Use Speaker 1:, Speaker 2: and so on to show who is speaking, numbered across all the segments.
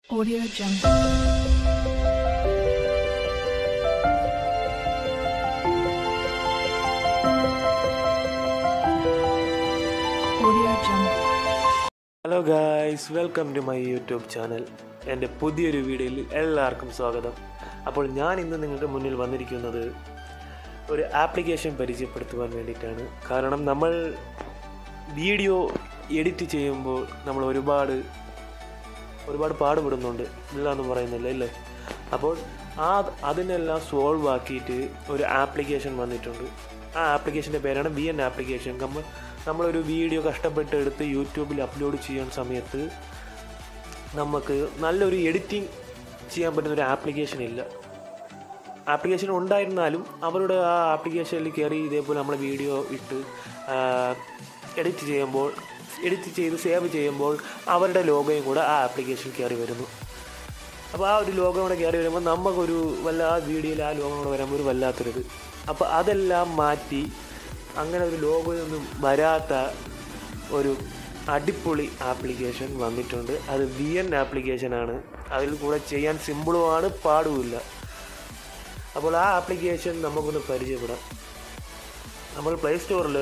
Speaker 1: Audio Jungle. Audio Jungle.
Speaker 2: Hello guys welcome to my YouTube channel എൻ്റെ പുതിയൊരു വീഡിയോയിൽ എല്ലാവർക്കും സ്വാഗതം അപ്പോൾ ഞാൻ ഇന്ന് നിങ്ങൾക്ക് മുന്നിൽ വന്നിരിക്കുന്നത് ഒരു ആപ്ലിക്കേഷൻ പരിചയപ്പെടുത്തുവാൻ വേണ്ടിയിട്ടാണ് കാരണം നമ്മൾ വീഡിയോ എഡിറ്റ് ചെയ്യുമ്പോൾ നമ്മൾ ഒരുപാട് ഒരുപാട് പാടുപെടുന്നുണ്ട് ഇല്ല എന്ന് പറയുന്നില്ല അല്ലേ അപ്പോൾ ആ അതിനെല്ലാം സോൾവ് ആക്കിയിട്ട് ഒരു ആപ്ലിക്കേഷൻ വന്നിട്ടുണ്ട് ആ ആപ്ലിക്കേഷൻ്റെ പേരാണ് ബി എൻ ആപ്ലിക്കേഷൻ നമ്മൾ നമ്മളൊരു വീഡിയോ കഷ്ടപ്പെട്ട് എടുത്ത് യൂട്യൂബിൽ അപ്ലോഡ് ചെയ്യുന്ന സമയത്ത് നമുക്ക് നല്ലൊരു എഡിറ്റിംഗ് ചെയ്യാൻ പറ്റുന്ന ഒരു ആപ്ലിക്കേഷൻ ഇല്ല ആപ്ലിക്കേഷൻ ഉണ്ടായിരുന്നാലും അവരുടെ ആ ആപ്ലിക്കേഷനിൽ കയറി ഇതേപോലെ നമ്മൾ വീഡിയോ ഇട്ട് എഡിറ്റ് ചെയ്യുമ്പോൾ എഡിറ്റ് ചെയ്ത് സേവ് ചെയ്യുമ്പോൾ അവരുടെ ലോഗോയും കൂടെ ആ ആപ്ലിക്കേഷനിൽ കയറി വരുന്നു അപ്പോൾ ആ ഒരു ലോഗോ കൂടെ കയറി വരുമ്പോൾ നമുക്കൊരു വല്ല ആ വീഡിയോയിൽ ആ ലോഗോ കൂടെ വരുമ്പോൾ ഒരു വല്ലാത്തൊരിത് അപ്പോൾ അതെല്ലാം മാറ്റി അങ്ങനെ ഒരു ലോഗോയൊന്നും വരാത്ത ഒരു അടിപൊളി ആപ്ലിക്കേഷൻ വന്നിട്ടുണ്ട് അത് വി എൻ ആപ്ലിക്കേഷനാണ് അതിൽ കൂടെ ചെയ്യാൻ സിമ്പിളുമാണ് പാടുമില്ല അപ്പോൾ ആ ആപ്ലിക്കേഷൻ നമുക്കൊന്ന് പരിചയപ്പെടാം നമ്മൾ പ്ലേ സ്റ്റോറിൽ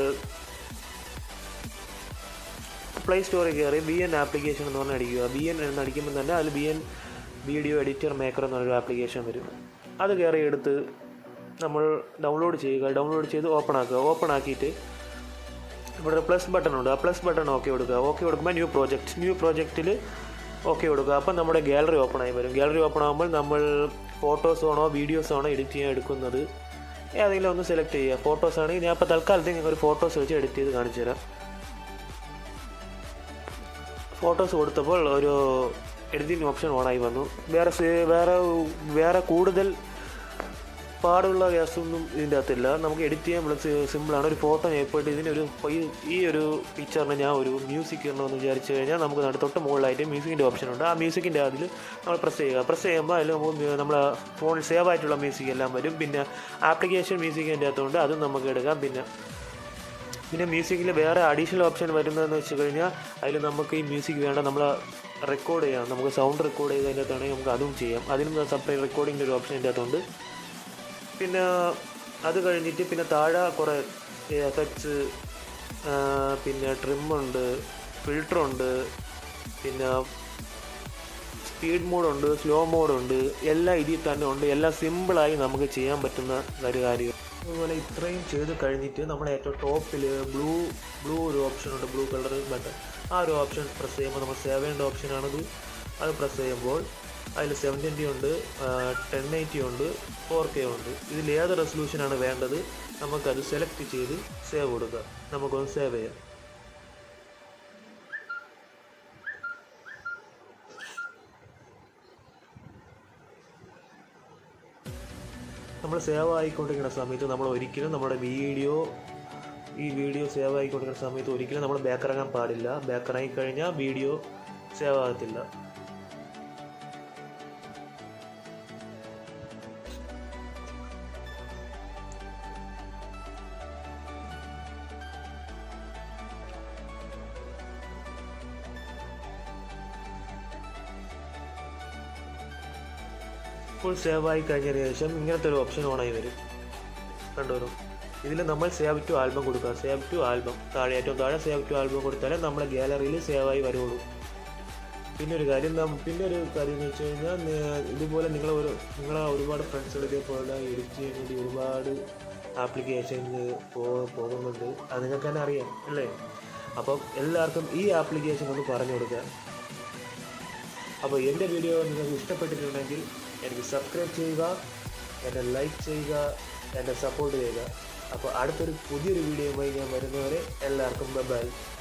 Speaker 2: പ്ലേ സ്റ്റോറിൽ കയറി ബി എൻ ആപ്ലിക്കേഷൻ എന്ന് പറഞ്ഞ് അടിക്കുക ബി എൻ എന്ന് അടിക്കുമ്പോൾ തന്നെ അതിൽ B N video editor maker എന്ന് പറഞ്ഞൊരു ആപ്ലിക്കേഷൻ വരും അത് കയറി എടുത്ത് നമ്മൾ ഡൗൺലോഡ് ചെയ്യുക ഡൗൺലോഡ് ചെയ്ത് ഓപ്പൺ ആക്കുക ഓപ്പൺ ആക്കിയിട്ട് ഇവിടെ പ്ലസ് ബട്ടൺ ഉണ്ട് ആ പ്ലസ് ബട്ടൺ ഓക്കെ കൊടുക്കുക ഓക്കെ കൊടുക്കുമ്പോൾ ന്യൂ പ്രോജക്റ്റ് ന്യൂ പ്രോജക്റ്റിൽ ഓക്കെ കൊടുക്കുക അപ്പം നമ്മുടെ ഗാലറി ഓപ്പൺ ആയി വരും ഗാലറി ഓപ്പൺ ആകുമ്പോൾ നമ്മൾ ഫോട്ടോസ് ആണോ വീഡിയോസ് ആണോ എഡിറ്റ് ചെയ്യാൻ എടുക്കുന്നത് ഏതെങ്കിലും ഒന്ന് സെലക്ട് ചെയ്യുക ഫോട്ടോസ് ആണെങ്കിൽ ഞാൻ ഇപ്പോൾ തൽക്കാലത്തേക്ക് നിങ്ങൾക്ക് ഒരു ഫോട്ടോസ് വെച്ച് എഡിറ്റ് ചെയ്ത് കാണിച്ചു തരാം ഫോട്ടോസ് കൊടുത്തപ്പോൾ ഒരു എഡിറ്റിംഗ് ഓപ്ഷൻ ഓണായി വന്നു വേറെ സേ- വേറെ വേറെ കൂടുതൽ പാടുള്ള ഗ്യാസൊന്നും ഇതിൻ്റെ അകത്തില്ല നമുക്ക് എഡിറ്റ് ചെയ്യാൻ വളരെ സിമ്പിളാണ് ഒരു ഫോട്ടോ ഞാൻ പോയിട്ട് ഇതിനൊരു ഈ- ഈ ഒരു പിക്ചറിന് ഞാൻ ഒരു മ്യൂസിക് ഇടണമെന്ന് വിചാരിച്ചു കഴിഞ്ഞാൽ നമുക്ക് നട തൊട്ട് മുകളിലായിട്ട് മ്യൂസിക്കിൻ്റെ ഓപ്ഷൻ ഉണ്ട് ആ മ്യൂസിക്കിൻ്റെ അതിൽ നമ്മൾ പ്രസ് ചെയ്യുക പ്രസ് ചെയ്യുമ്പോൾ അതിൽ നമുക്ക് നമ്മളെ ഫോണിൽ സേവ് ആയിട്ടുള്ള മ്യൂസിക് എല്ലാം വരും പിന്നെ ആപ്ലിക്കേഷൻ മ്യൂസിക്കിൻ്റെ അകത്തുണ്ട് അതും നമുക്ക് എടുക്കാം പിന്നെ പിന്നെ മ്യൂസിക്കിൽ വേറെ അഡീഷണൽ ഓപ്ഷൻ വരുന്നതെന്ന് വെച്ച് കഴിഞ്ഞാൽ അതിൽ നമുക്ക് ഈ മ്യൂസിക് വേണ്ട നമ്മൾ റെക്കോർഡ് ചെയ്യാം നമുക്ക് സൗണ്ട് റെക്കോർഡ് ചെയ്തതിൻ്റെ അകത്താണെങ്കിൽ നമുക്ക് അതും ചെയ്യാം അതിനും സെപ്പറേറ്റ് റെക്കോർഡിങ്ങിൻ്റെ ഒരു ഓപ്ഷൻ ഇതിൻ്റെ അകത്തുണ്ട് പിന്നെ അത് കഴിഞ്ഞിട്ട് പിന്നെ താഴെ കുറേ എഫക്ട്സ് പിന്നെ ട്രിമ്മുണ്ട് ഫിൽറ്ററുണ്ട് പിന്നെ സ്പീഡ് മോഡുണ്ട് സ്ലോ മോഡുണ്ട് എല്ലാം ഇതിൽ തന്നെ ഉണ്ട് എല്ലാം സിമ്പിളായി നമുക്ക് ചെയ്യാൻ പറ്റുന്ന ഒരു കാര്യം അതുപോലെ ഇത്രയും ചെയ്ത് കഴിഞ്ഞിട്ട് നമ്മൾ ഏറ്റവും ടോപ്പിൽ ബ്ലൂ ബ്ലൂ ഒരു ഓപ്ഷൻ ഉണ്ട് ബ്ലൂ കളർ ബട്ടൺ ആ ഒരു ഓപ്ഷൻ പ്രസ് ചെയ്യുമ്പോൾ നമ്മൾ സേവ് ചെയ്യേണ്ട ഓപ്ഷനാണത് അത് പ്രസ് ചെയ്യുമ്പോൾ അതിൽ സെവൻ ട്വൻറ്റി ഉണ്ട് ടെൻ എയ്റ്റി ഉണ്ട് ഫോർ കെ ഉണ്ട് ഇതിൽ ഏത് റെസൊല്യൂഷനാണ് വേണ്ടത് നമുക്കത് സെലക്ട് ചെയ്ത് സേവ് കൊടുക്കുക നമുക്കൊന്ന് സേവ് ചെയ്യാം നമ്മൾ സേവ് ആയിക്കൊണ്ടിരിക്കുന്ന സമയത്ത് നമ്മൾ ഒരിക്കലും നമ്മുടെ വീഡിയോ ഈ വീഡിയോ സേവ് ആയിക്കൊണ്ടിരിക്കുന്ന സമയത്ത് ഒരിക്കലും നമ്മൾ ബാക്കിറങ്ങാൻ പാടില്ല ബാക്കിറങ്ങി കഴിഞ്ഞാൽ വീഡിയോ സേവ് ആകത്തില്ല ഫുൾ സേവ് ആയി കഴിഞ്ഞതിന് ശേഷം ഇങ്ങനത്തെ ഒരു ഓപ്ഷൻ ഓണായി വരും കണ്ടുവരും ഇതിൽ നമ്മൾ സേവ് ടു ആൽബം കൊടുക്കുക സേവ് ടു ആൽബം താഴെ ഏറ്റവും താഴെ സേവ് ടു ആൽബം കൊടുത്താലേ നമ്മുടെ ഗാലറിയിൽ സേവ് ആയി വരുള്ളൂ പിന്നെ ഒരു കാര്യം നം- പിന്നെ ഒരു കാര്യം എന്ന് വെച്ച് കഴിഞ്ഞാൽ നി- ഇതുപോലെ നിങ്ങൾ ഒരു നിങ്ങളെ ഒരുപാട് ഫ്രണ്ട്സുകൾ ഇതേപോലെ എഡിറ്റ് ചെയ്യാൻ വേണ്ടി ഒരുപാട് ആപ്ലിക്കേഷൻസ് പോ പോകുന്നുണ്ട് അത് നിങ്ങൾക്ക് തന്നെ അറിയാം അല്ലേ അപ്പം എല്ലാവർക്കും ഈ ആപ്ലിക്കേഷൻ ഒന്ന് പറഞ്ഞു കൊടുക്കുക അപ്പോൾ എൻ്റെ വീഡിയോ നിങ്ങൾക്ക് ഇഷ്ടപ്പെട്ടിട്ടുണ്ടെങ്കിൽ എനിക്ക് സബ്സ്ക്രൈബ് ചെയ്യുക എന്നെ ലൈക്ക് ചെയ്യുക എന്നെ സപ്പോർട്ട് ചെയ്യുക അപ്പോൾ അടുത്തൊരു പുതിയൊരു വീഡിയോയുമായി ഞാൻ വരുന്നവരെ എല്ലാവർക്കും ബൈ